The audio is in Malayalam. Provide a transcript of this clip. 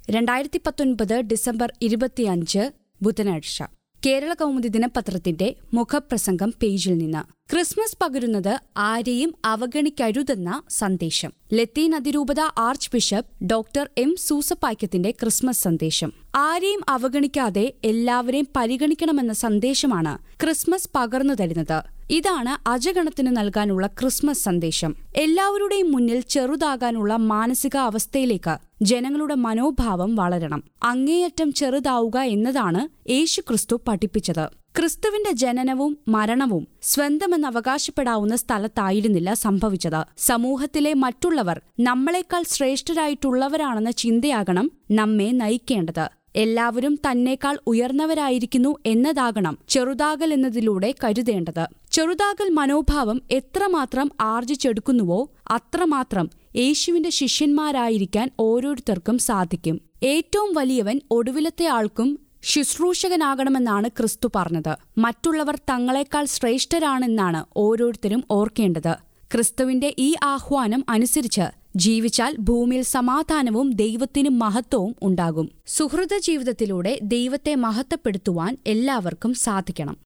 രണ്ടായിരത്തി പത്തൊൻപത് ഡിസംബർ ഇരുപത്തിയഞ്ച് ബുധനാഴ്ച കേരള കൗമുദി ദിനപത്രത്തിന്റെ മുഖപ്രസംഗം പേജിൽ നിന്ന് ക്രിസ്മസ് പകരുന്നത് ആരെയും അവഗണിക്കരുതെന്ന സന്ദേശം ലത്തീൻ അതിരൂപത ആർച്ച് ബിഷപ്പ് ഡോക്ടർ എം സൂസപ്പാക്യത്തിന്റെ ക്രിസ്മസ് സന്ദേശം ആരെയും അവഗണിക്കാതെ എല്ലാവരെയും പരിഗണിക്കണമെന്ന സന്ദേശമാണ് ക്രിസ്മസ് പകർന്നു തരുന്നത് ഇതാണ് അജഗണത്തിന് നൽകാനുള്ള ക്രിസ്മസ് സന്ദേശം എല്ലാവരുടെയും മുന്നിൽ ചെറുതാകാനുള്ള മാനസിക അവസ്ഥയിലേക്ക് ജനങ്ങളുടെ മനോഭാവം വളരണം അങ്ങേയറ്റം ചെറുതാവുക എന്നതാണ് യേശുക്രിസ്തു പഠിപ്പിച്ചത് ക്രിസ്തുവിന്റെ ജനനവും മരണവും സ്വന്തമെന്ന് അവകാശപ്പെടാവുന്ന സ്ഥലത്തായിരുന്നില്ല സംഭവിച്ചത് സമൂഹത്തിലെ മറ്റുള്ളവർ നമ്മളെക്കാൾ ശ്രേഷ്ഠരായിട്ടുള്ളവരാണെന്ന ചിന്തയാകണം നമ്മെ നയിക്കേണ്ടത് എല്ലാവരും തന്നേക്കാൾ ഉയർന്നവരായിരിക്കുന്നു എന്നതാകണം ചെറുതാകൽ എന്നതിലൂടെ കരുതേണ്ടത് ചെറുതാകൽ മനോഭാവം എത്രമാത്രം ആർജിച്ചെടുക്കുന്നുവോ അത്രമാത്രം യേശുവിന്റെ ശിഷ്യന്മാരായിരിക്കാൻ ഓരോരുത്തർക്കും സാധിക്കും ഏറ്റവും വലിയവൻ ഒടുവിലത്തെ ആൾക്കും ശുശ്രൂഷകനാകണമെന്നാണ് ക്രിസ്തു പറഞ്ഞത് മറ്റുള്ളവർ തങ്ങളെക്കാൾ ശ്രേഷ്ഠരാണെന്നാണ് ഓരോരുത്തരും ഓർക്കേണ്ടത് ക്രിസ്തുവിന്റെ ഈ ആഹ്വാനം അനുസരിച്ച് ജീവിച്ചാൽ ഭൂമിയിൽ സമാധാനവും ദൈവത്തിനും മഹത്വവും ഉണ്ടാകും സുഹൃത ജീവിതത്തിലൂടെ ദൈവത്തെ മഹത്വപ്പെടുത്തുവാൻ എല്ലാവർക്കും സാധിക്കണം